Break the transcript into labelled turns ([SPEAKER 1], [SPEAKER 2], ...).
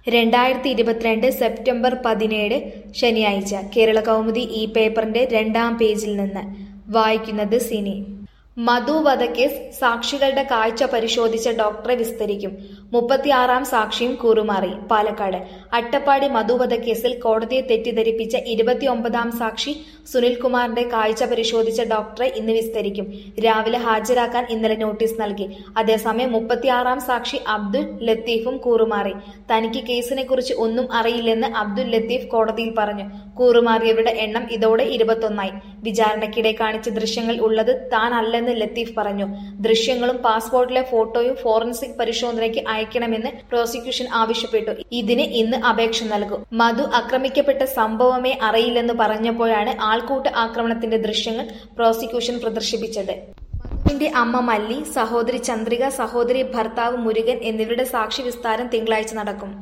[SPEAKER 1] രണ്ടായിരത്തി ഇരുപത്തിരണ്ട് സെപ്റ്റംബർ പതിനേഴ് ശനിയാഴ്ച കേരള കൗമുദി ഈ പേപ്പറിന്റെ രണ്ടാം പേജിൽ നിന്ന് വായിക്കുന്നത് സിനി മധു വധക്കേസ് സാക്ഷികളുടെ കാഴ്ച പരിശോധിച്ച ഡോക്ടറെ വിസ്തരിക്കും മുപ്പത്തിയാറാം സാക്ഷിയും കൂറുമാറി പാലക്കാട് അട്ടപ്പാടി മധു വധക്കേസിൽ കോടതിയെ തെറ്റിദ്ധരിപ്പിച്ച ഇരുപത്തിയൊമ്പതാം സാക്ഷി സുനിൽകുമാറിന്റെ കാഴ്ച പരിശോധിച്ച ഡോക്ടറെ ഇന്ന് വിസ്തരിക്കും രാവിലെ ഹാജരാക്കാൻ ഇന്നലെ നോട്ടീസ് നൽകി അതേസമയം മുപ്പത്തിയാറാം സാക്ഷി അബ്ദുൽ ലത്തീഫും കൂറുമാറി തനിക്ക് കേസിനെ കുറിച്ച് ഒന്നും അറിയില്ലെന്ന് അബ്ദുൽ ലത്തീഫ് കോടതിയിൽ പറഞ്ഞു കൂറുമാറിയവരുടെ എണ്ണം ഇതോടെ ഇരുപത്തൊന്നായി വിചാരണയ്ക്കിടെ കാണിച്ച ദൃശ്യങ്ങൾ ഉള്ളത് താൻ അല്ലെന്ന് ലത്തീഫ് പറഞ്ഞു ദൃശ്യങ്ങളും പാസ്പോർട്ടിലെ ഫോട്ടോയും ഫോറൻസിക് പരിശോധനയ്ക്ക് അയക്കണമെന്ന് പ്രോസിക്യൂഷൻ ആവശ്യപ്പെട്ടു ഇതിന് ഇന്ന് അപേക്ഷ നൽകും മധു ആക്രമിക്കപ്പെട്ട സംഭവമേ അറിയില്ലെന്ന് പറഞ്ഞപ്പോഴാണ് ആൾക്കൂട്ട ആക്രമണത്തിന്റെ ദൃശ്യങ്ങൾ പ്രോസിക്യൂഷൻ പ്രദർശിപ്പിച്ചത് മധുവിന്റെ അമ്മ മല്ലി സഹോദരി ചന്ദ്രിക സഹോദരി ഭർത്താവ് മുരുകൻ എന്നിവരുടെ സാക്ഷി വിസ്താരം തിങ്കളാഴ്ച നടക്കും